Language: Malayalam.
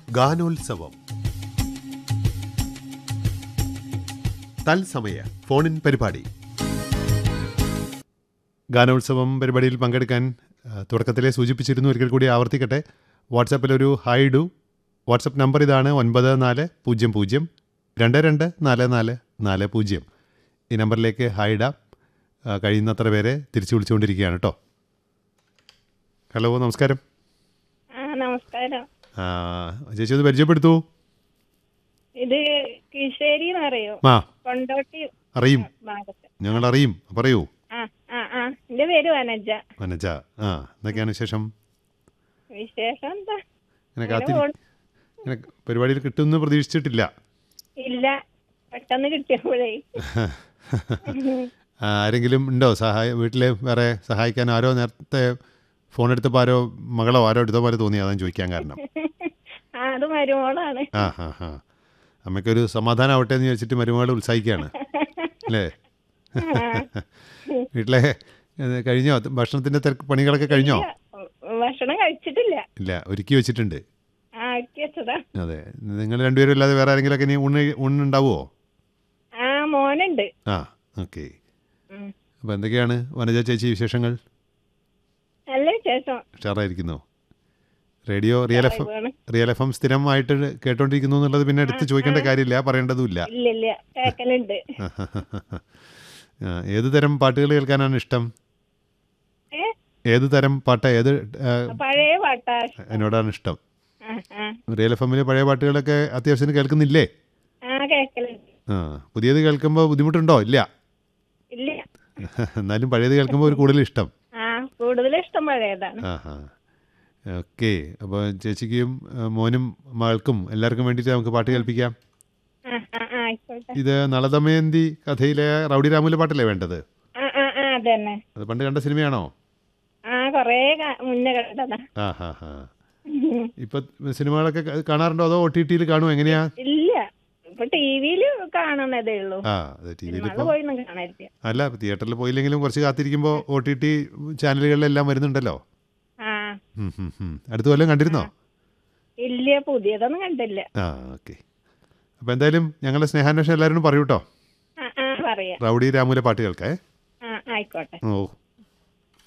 ഗാനോത്സവം തത്സമയ ഫോണിൻ പരിപാടി ഗാനോത്സവം പരിപാടിയിൽ പങ്കെടുക്കാൻ ആ, തുടക്കത്തിലെ സൂചിപ്പിച്ചിരുന്നു ഒരിക്കൽ കൂടി ആവർത്തിക്കട്ടെ വാട്സാപ്പിലൊരു ഹായ് ഇടൂ വാട്സപ്പ് നമ്പർ ഇതാണ് ഒൻപത് നാല് പൂജ്യം പൂജ്യം രണ്ട് രണ്ട് നാല് നാല് നാല് പൂജ്യം ഈ നമ്പറിലേക്ക് ഹായ് ഇടാം ആ, കഴിയുന്നത്ര പേരെ തിരിച്ചു വിളിച്ചുകൊണ്ടിരിക്കുകയാണ് കേട്ടോ ഹലോ നമസ്കാരം ആ നമസ്കാരം ആ, ചേച്ചി ഒന്ന് പരിചയപ്പെടുത്തൂ ഇത് കിശ്ശേരി എന്ന് പറയോ ആ കൊണ്ടോട്ടി അറിയും ഭാഗത്ത് ഞങ്ങൾ അറിയും പറയൂ ആ ആ ആ എന്റെ പേര് വനജ മനജ ആ എന്തൊക്കെയാണ് വിശേഷം വിശേഷം എന്താ ഇങ്ങനെ അങ്ങനെ കാത്തിരി പോണ്. ഇങ്ങനെ പരിപാടിയിൽ കിട്ടുമെന്ന് പ്രതീക്ഷിച്ചിട്ടില്ല ഇല്ല പെട്ടെന്ന് കിട്ടിയപ്പോഴേ ആ, ആരെങ്കിലും ഉണ്ടോ സഹായ വീട്ടിൽ വേറെ സഹായിക്കാൻ ആരോ നേരത്തെ ഫോൺ എടുത്തപ്പോൾ ആരോ മകളോ ആരോ എടുത്ത പോലെ തോന്നി അതാണ് ചോദിക്കാൻ കാരണം ആ അത് മരുമോളാണ് ആ ഹാ ഹാ അമ്മയ്ക്കൊരു സമാധാനം ആവട്ടെ എന്ന് ചോദിച്ചിട്ട് മരുമകൾ ഉത്സാഹിക്കുകയാണ് അല്ലേ ആ. വീട്ടിലെ ഏ, കഴിഞ്ഞോ ഭക്ഷണത്തിൻ്റെ തിരക്ക് പണികളൊക്കെ കഴിഞ്ഞോ ഭക്ഷണം കഴിച്ചിട്ടില്ല ഇല്ല ഒരുക്കി വെച്ചിട്ടുണ്ട് ആ ആക്കി വെച്ചതാ അതെ നിങ്ങൾ രണ്ടുപേരും അല്ലാതെ വേറെ ആരെങ്കിലുമൊക്കെ ഇനി ഊണ് ഊണുണ്ടാവുമോ ആ മോനുണ്ട് ആ ഓക്കെ ഉം. അപ്പോൾ എന്തൊക്കെയാണ് വനജ ചേച്ചി വിശേഷങ്ങൾ നല്ല വിശേഷം ഉഷാറായിരിക്കുന്നു റേഡിയോ റിയൽ എഫ് വേണം. റിയൽ എഫ് എം സ്ഥിരമായിട്ട് കേട്ടോണ്ടിരിക്കുന്നു എന്നുള്ളത് പിന്നെ എടുത്ത് ചോദിക്കേണ്ട കാര്യമില്ല പറയേണ്ടതുമില്ല ഇല്ല ഇല്ല കേക്കലുണ്ട് ആ, ഏത് തരം പാട്ടുകൾ കേൾക്കാനാണ് ഇഷ്ടം ഏ ഏത് തരം പാട്ട് ഏത് ആ, പഴയ പാട്ടാ എന്നോടാണ് ഇഷ്ടം ആ ആ റിയൽ എഫ് എമ്മിലെ പഴയ പാട്ടുകളൊക്കെ അത്യാവശ്യത്തിന് കേൾക്കുന്നില്ലേ ആ കേക്കലുണ്ട് ആ പുതിയത് കേൾക്കുമ്പോൾ ബുദ്ധിമുട്ടുണ്ടോ ഇല്ല ഇല്ല എന്നാലും പഴയത് കേൾക്കുമ്പോൾ ഒരു കൂടുതൽ ഇഷ്ടം ആ കൂടുതൽ ഇഷ്ടം പഴയതാണ് ആ ഹാ ഓക്കെ അപ്പോൾ ചേച്ചിക്കും ആ, മോനും മകൾക്കും എല്ലാവർക്കും വേണ്ടിയിട്ട് നമുക്ക് പാട്ട് കേൾപ്പിക്കാം ആ ആ ആ, ആയിക്കോട്ടെ ഇത് നളദമയന്തി കഥയിലെ റൗഡി രാമുലെ പാട്ടല്ലേ വേണ്ടത് ആ ആ ആ അതന്നെ അത് പണ്ട് കണ്ട സിനിമയാണോ ആ കൊറേ കാ- മുന്നേ കണ്ടതാ ആ ഹാ ഹാ ഇപ്പൊ സിനിമകളൊക്കെ ക- കാണാറുണ്ടോ അതോ ഒ ടി ടിയിൽ കാണുമോ എങ്ങനെയാ ഇല്ല ഇപ്പൊ ടിവിയില് കാണുന്നതേ ഉള്ളൂ ആ അത് ടി വിയിൽ സിനിമകള് ഇപ്പോൾ പോയൊന്നും കാണാനില്ല അല്ല തിയേറ്ററിൽ പോയില്ലെങ്കിലും കുറച്ച് കാത്തിരിക്കുമ്പോൾ ഒ ടി ടി ചാനലുകളിലെല്ലാം വരുന്നുണ്ടല്ലോ ആ ഉം, ഉം, ഉം. അടുത്ത കൊല്ലം കണ്ടിരുന്നോ ഇല്ല പുതിയതൊന്നും കണ്ടില്ല ആ ഓക്കെ അപ്പോൾ എന്തായാലും ഞങ്ങളുടെ സ്നേഹാന്വേഷണം എല്ലാവരും പറയൂ കേട്ടോ ആ ആ പറയാം റൗഡി രാമുലെ പാട്ട് കേൾക്കേ ആ ആയിക്കോട്ടെ ഓ